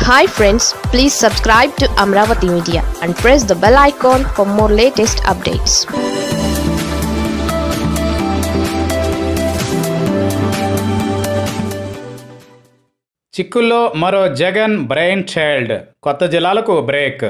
hi friends please subscribe to Amaravati media and press the bell icon for more latest updates చిక్కుల్లో మరో Jagan brain child కొత్త జిల్లాలకు break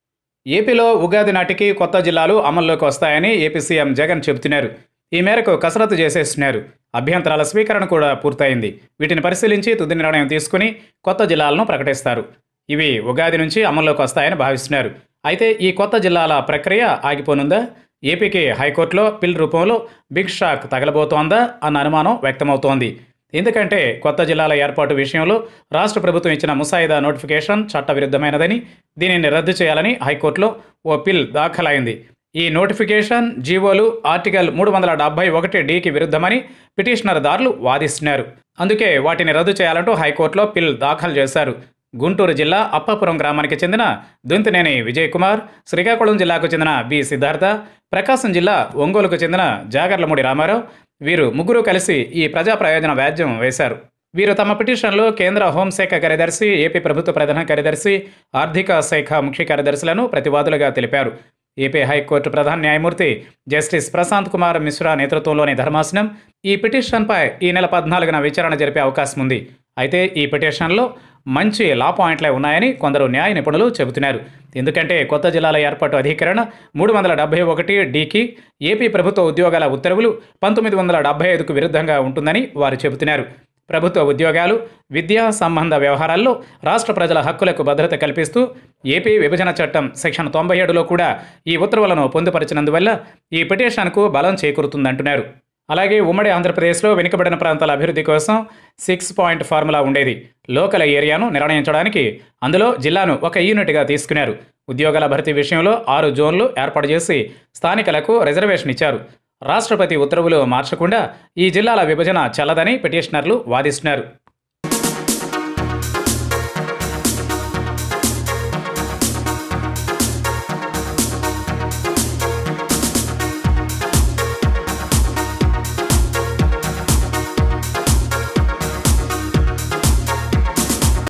ఏపీలో ఉగాది నాటికి కొత్త జిల్లాలు అమల్లోకి వస్తాయని ఏపీ సీఎం జగన్ చెబుతున్నారు ఈ మేరకు కసరత్తు చేసేస్తున్నారు అభ్యంతరాల స్వీకరణ కూడా పూర్తయింది వీటిని పరిశీలించి తుది నిర్ణయం తీసుకుని కొత్త జిల్లాలను ప్రకటిస్తారు ఇవి ఉగాది నుంచి అమల్లోకి వస్తాయని భావిస్తున్నారు అయితే ఈ కొత్త జిల్లాల ప్రక్రియ ఆగిపోనుందా ఏపీకి హైకోర్టులో పిల్ రూపంలో బిగ్ షాక్ తగలబోతోందా అన్న అనుమానం వ్యక్తమవుతోంది ఎందుకంటే కొత్త జిల్లాల ఏర్పాటు విషయంలో రాష్ట్ర ప్రభుత్వం ఇచ్చిన ముసాయిదా నోటిఫికేషన్ చట్టవిరుద్ధమైనదని దీనిని రద్దు చేయాలని హైకోర్టులో ఓ పిల్ దాఖలైంది ఈ నోటిఫికేషన్ జీవోలు ఆర్టికల్ మూడు వందల డెబ్బై ఒకటి డికి విరుద్ధమని పిటిషనర్దారులు వాదిస్తున్నారు అందుకే వాటిని రద్దు చేయాలంటూ హైకోర్టులో పిల్ దాఖలు చేశారు గుంటూరు జిల్లా అప్పాపురం గ్రామానికి చెందిన దొంతినేని విజయ్ కుమార్ శ్రీకాకుళం జిల్లాకు చెందిన బి సిద్ధార్థ ప్రకాశం జిల్లా ఒంగోలుకు చెందిన జాగర్లమూడి రామారావు వీరు ముగ్గురు కలిసి ఈ ప్రజా ప్రయోజన వ్యాజ్యం వేశారు వీరు తమ పిటిషన్లో కేంద్ర హోంశాఖ కార్యదర్శి ఏపీ ప్రభుత్వ ప్రధాన కార్యదర్శి ఆర్థిక శాఖ ముఖ్య కార్యదర్శులను ప్రతివాదులుగా తెలిపారు ఏపీ హైకోర్టు ప్రధాన న్యాయమూర్తి జస్టిస్ ప్రశాంత్ కుమార్ మిశ్రా నేతృత్వంలోని ధర్మాసనం ఈ పిటిషన్పై ఈ నెల పద్నాలుగున విచారణ జరిపే అవకాశం ఉంది అయితే ఈ పిటిషన్లో మంచి లా పాయింట్లే ఉన్నాయని కొందరు న్యాయ నిపుణులు చెబుతున్నారు ఎందుకంటే కొత్త జిల్లాల ఏర్పాటు అధికరణ మూడు వందల డెబ్బై ఒకటి డికి ఏపీ ప్రభుత్వ ఉద్యోగాల ఉత్తర్వులు పంతొమ్మిది వందల డెబ్బై ఐదుకు విరుద్ధంగా ఉంటుందని వారు చెబుతున్నారు ప్రభుత్వ ఉద్యోగాలు విద్యా సంబంధ వ్యవహారాల్లో రాష్ట్ర ప్రజల హక్కులకు భద్రత కల్పిస్తూ ఏపీ విభజన చట్టం సెక్షన్ తొంభై ఏడులో కూడా ఈ ఉత్తర్వులను పొందుపరిచినందువల్ల ఈ పిటిషన్కు బలం చేకూరుతుందంటున్నారు అలాగే ఉమ్మడి ఆంధ్రప్రదేశ్లో వెనుకబడిన ప్రాంతాల అభివృద్ధి కోసం సిక్స్ పాయింట్ ఫార్ములా ఉండేది లోకల్ ఏరియాను నిర్ణయించడానికి అందులో జిల్లాను ఒక యూనిట్గా తీసుకున్నారు ఉద్యోగాల భర్తీ విషయంలో ఆరు జోన్లు ఏర్పాటు చేసి స్థానికులకు రిజర్వేషన్ ఇచ్చారు రాష్ట్రపతి ఉత్తర్వులు మార్చకుండా ఈ జిల్లాల విభజన చెల్లదని పిటిషనర్లు వాదిస్తున్నారు